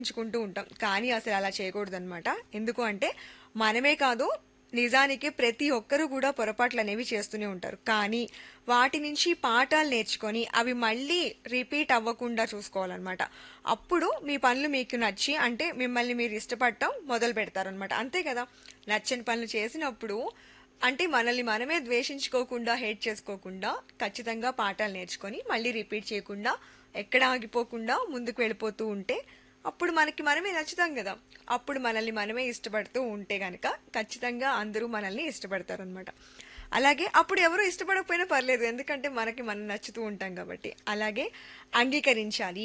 ఎంచుకుంటూ ఉంటాం కానీ అసలు అలా చేయకూడదన్నమాట ఎందుకు అంటే మనమే కాదు నిజానికి ప్రతి ఒక్కరూ కూడా పొరపాట్లు అనేవి చేస్తూనే ఉంటారు కానీ వాటి నుంచి పాఠాలు నేర్చుకొని అవి మళ్ళీ రిపీట్ అవ్వకుండా చూసుకోవాలన్నమాట అప్పుడు మీ పనులు మీకు నచ్చి అంటే మిమ్మల్ని మీరు ఇష్టపడటం మొదలు పెడతారనమాట అంతే కదా నచ్చని పనులు చేసినప్పుడు అంటే మనల్ని మనమే ద్వేషించుకోకుండా హేట్ చేసుకోకుండా ఖచ్చితంగా పాఠాలు నేర్చుకొని మళ్ళీ రిపీట్ చేయకుండా ఎక్కడ ఆగిపోకుండా ముందుకు వెళ్ళిపోతూ ఉంటే అప్పుడు మనకి మనమే నచ్చుతాం కదా అప్పుడు మనల్ని మనమే ఇష్టపడుతూ ఉంటే గనక ఖచ్చితంగా అందరూ మనల్ని ఇష్టపడతారు అనమాట అలాగే అప్పుడు ఎవరు ఇష్టపడకపోయినా పర్లేదు ఎందుకంటే మనకి మనం నచ్చుతూ ఉంటాం కాబట్టి అలాగే అంగీకరించాలి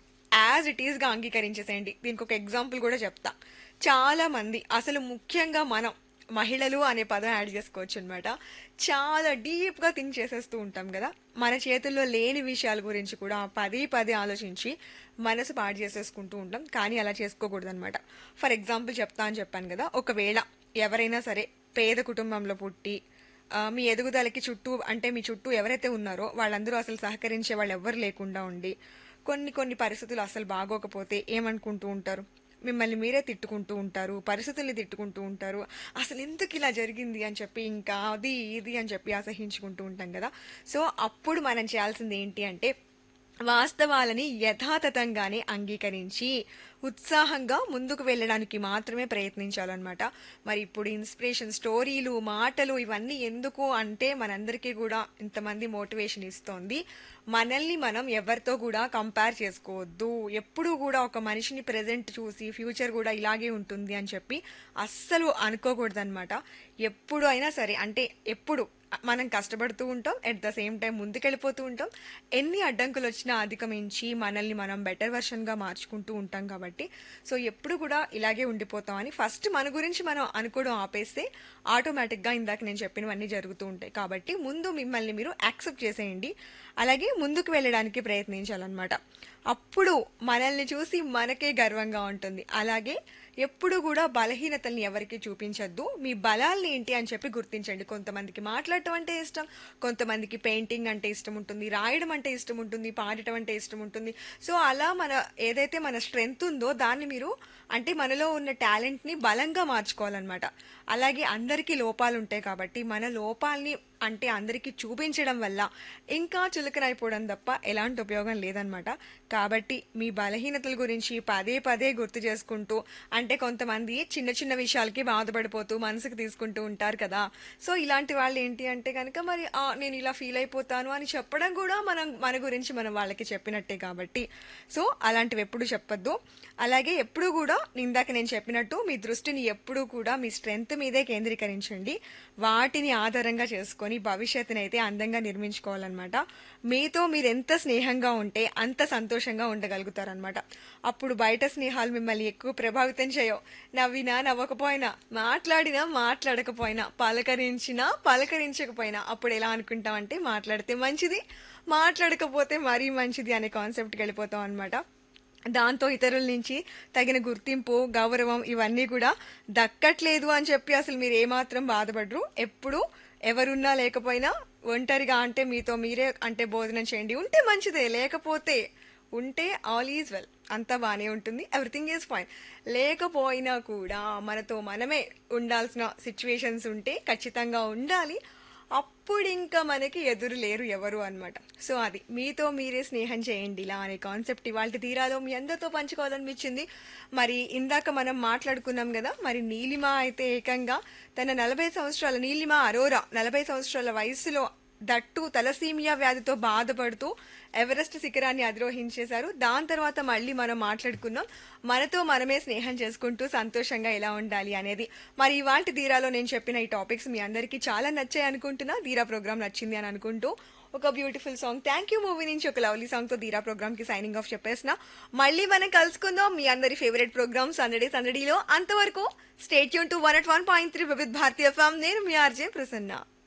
యాజ్ ఇట్ ఈస్గా అంగీకరించేసేయండి దీనికి ఒక ఎగ్జాంపుల్ కూడా చెప్తా చాలా మంది అసలు ముఖ్యంగా మనం మహిళలు అనే పదం యాడ్ చేసుకోవచ్చు అనమాట చాలా డీప్గా థింక్ చేసేస్తూ ఉంటాం కదా మన చేతుల్లో లేని విషయాల గురించి కూడా పదే పదే ఆలోచించి మనసు పాడు చేసేసుకుంటూ ఉంటాం కానీ అలా చేసుకోకూడదు అనమాట ఫర్ ఎగ్జాంపుల్ చెప్తా అని చెప్పాను కదా ఒకవేళ ఎవరైనా సరే పేద కుటుంబంలో పుట్టి ఆ, మీ ఎదుగుదలకి చుట్టూ అంటే మీ చుట్టూ ఎవరైతే ఉన్నారో వాళ్ళందరూ అసలు సహకరించే వాళ్ళు ఎవ్వరు లేకుండా ఉండి కొన్ని కొన్ని పరిస్థితులు అసలు బాగోకపోతే ఏమనుకుంటూ ఉంటారు మిమ్మల్ని మీరే తిట్టుకుంటూ ఉంటారు పరిస్థితుల్ని తిట్టుకుంటూ ఉంటారు అసలు ఎందుకు ఇలా జరిగింది అని చెప్పి ఇంకా అది ఇది అని చెప్పి అసహించుకుంటూ ఉంటాం కదా సో అప్పుడు మనం చేయాల్సింది ఏంటి అంటే వాస్తవాలని యథాతథంగానే అంగీకరించి ఉత్సాహంగా ముందుకు వెళ్ళడానికి మాత్రమే ప్రయత్నించాలన్నమాట మరి ఇప్పుడు ఇన్స్పిరేషన్ స్టోరీలు మాటలు ఇవన్నీ ఎందుకు అంటే మనందరికీ కూడా ఇంతమంది మోటివేషన్ ఇస్తోంది మనల్ని మనం ఎవరితో కూడా కంపేర్ చేసుకోవద్దు ఎప్పుడూ కూడా ఒక మనిషిని ప్రజెంట్ చూసి ఫ్యూచర్ కూడా ఇలాగే ఉంటుంది అని చెప్పి అస్సలు అనుకోకూడదన్నమాట ఎప్పుడు అయినా సరే అంటే ఎప్పుడు మనం కష్టపడుతూ ఉంటాం ఎట్ ద సేమ్ టైం ముందుకెళ్ళిపోతూ ఉంటాం ఎన్ని అడ్డంకులు వచ్చినా అధిగమించి మనల్ని మనం బెటర్ వర్షన్గా మార్చుకుంటూ ఉంటాం కాబట్టి సో ఎప్పుడు కూడా ఇలాగే ఉండిపోతామని ఫస్ట్ మన గురించి మనం అనుకోవడం ఆపేస్తే ఆటోమేటిక్గా ఇందాక నేను చెప్పినవన్నీ జరుగుతూ ఉంటాయి కాబట్టి ముందు మిమ్మల్ని మీరు యాక్సెప్ట్ చేసేయండి అలాగే ముందుకు వెళ్ళడానికి ప్రయత్నించాలన్నమాట అప్పుడు మనల్ని చూసి మనకే గర్వంగా ఉంటుంది అలాగే ఎప్పుడు కూడా బలహీనతల్ని ఎవరికి చూపించొద్దు మీ బలాల్ని ఏంటి అని చెప్పి గుర్తించండి కొంతమందికి మాట్లాడటం అంటే ఇష్టం కొంతమందికి పెయింటింగ్ అంటే ఇష్టం ఉంటుంది రాయడం అంటే ఇష్టం ఉంటుంది పాడటం అంటే ఇష్టం ఉంటుంది సో అలా మన ఏదైతే మన స్ట్రెంగ్త్ ఉందో దాన్ని మీరు అంటే మనలో ఉన్న టాలెంట్ని బలంగా మార్చుకోవాలన్నమాట అలాగే అందరికీ లోపాలు ఉంటాయి కాబట్టి మన లోపాలని అంటే అందరికీ చూపించడం వల్ల ఇంకా చులకనైపోవడం తప్ప ఎలాంటి ఉపయోగం లేదనమాట కాబట్టి మీ బలహీనతల గురించి పదే పదే గుర్తు చేసుకుంటూ అంటే కొంతమంది చిన్న చిన్న విషయాలకి బాధపడిపోతూ మనసుకు తీసుకుంటూ ఉంటారు కదా సో ఇలాంటి వాళ్ళు ఏంటి అంటే కనుక మరి "ఆ, నేను ఇలా ఫీల్ అయిపోతాను అని చెప్పడం కూడా మనం మన గురించి మనం వాళ్ళకి చెప్పినట్టే కాబట్టి సో అలాంటివి ఎప్పుడు చెప్పొద్దు అలాగే ఎప్పుడు కూడా ఇందాక నేను చెప్పినట్టు మీ దృష్టిని ఎప్పుడూ కూడా మీ స్ట్రెంగ్త్ మీదే కేంద్రీకరించండి వాటిని ఆధారంగా చేసుకొని భవిష్యత్తుని అయితే అందంగా నిర్మించుకోవాలన్నమాట మీతో మీరు ఎంత స్నేహంగా ఉంటే అంత సంతోషంగా ఉండగలుగుతారనమాట అప్పుడు బయట స్నేహాలు మిమ్మల్ని ఎక్కువ ప్రభావితం చేయవు నవ్వినా నవ్వకపోయినా మాట్లాడినా మాట్లాడకపోయినా పలకరించినా పలకరించకపోయినా అప్పుడు ఎలా అనుకుంటామంటే మాట్లాడితే మంచిది మాట్లాడకపోతే మరీ మంచిది అనే కాన్సెప్ట్కి వెళ్ళిపోతాం అనమాట దాంతో ఇతరుల నుంచి తగిన గుర్తింపు గౌరవం ఇవన్నీ కూడా దక్కట్లేదు అని చెప్పి అసలు మీరు ఏమాత్రం బాధపడరు ఎప్పుడు ఎవరున్నా లేకపోయినా ఒంటరిగా అంటే మీతో మీరే అంటే భోజనం చేయండి ఉంటే మంచిదే లేకపోతే ఉంటే ఆల్ ఈజ్ వెల్ అంతా బాగానే ఉంటుంది ఎవ్రీథింగ్ ఈజ్ ఫైన్ లేకపోయినా కూడా మనతో మనమే ఉండాల్సిన సిచ్యువేషన్స్ ఉంటే ఖచ్చితంగా ఉండాలి అప్పుడు ఇంకా మనకి ఎదురు లేరు ఎవరు అన్నమాట సో అది మీతో మీరే స్నేహం చేయండి ఇలా అనే కాన్సెప్ట్ ఇవాళ తీరాలో మీ అందరితో పంచుకోవాలనిపించింది మరి ఇందాక మనం మాట్లాడుకున్నాం కదా మరి నీలిమ అయితే ఏకంగా తన నలభై సంవత్సరాల నీలిమ అరోరా నలభై సంవత్సరాల వయసులో దట్టు తలసీమియా వ్యాధితో బాధపడుతూ ఎవరెస్ట్ శిఖరాన్ని అధిరోహించేశారు దాని తర్వాత మళ్ళీ మనం మాట్లాడుకున్నాం మనతో మనమే స్నేహం చేసుకుంటూ సంతోషంగా ఎలా ఉండాలి అనేది మరి ఇవాళ ధీరాలో నేను చెప్పిన ఈ టాపిక్స్ మీ అందరికీ చాలా నచ్చాయి అనుకుంటున్నా ధీరా ప్రోగ్రామ్ నచ్చింది అని అనుకుంటూ ఒక beautiful song thank you movie నుంచి ఒక లవ్లీ సాంగ్ తో ధీరా ప్రోగ్రామ్ కి సైనింగ్ ఆఫ్ చెప్పేసిన మళ్ళీ మనం కలుసుకుందాం మీ అందరి ఫేవరెట్ ప్రోగ్రామ్ సందడే సందడిలో అంతవరకు స్టేట్ యూన్ to one eight one point three Vividh Bharati ఫామ్ నేను మీ ఆర్జే ప్రసన్న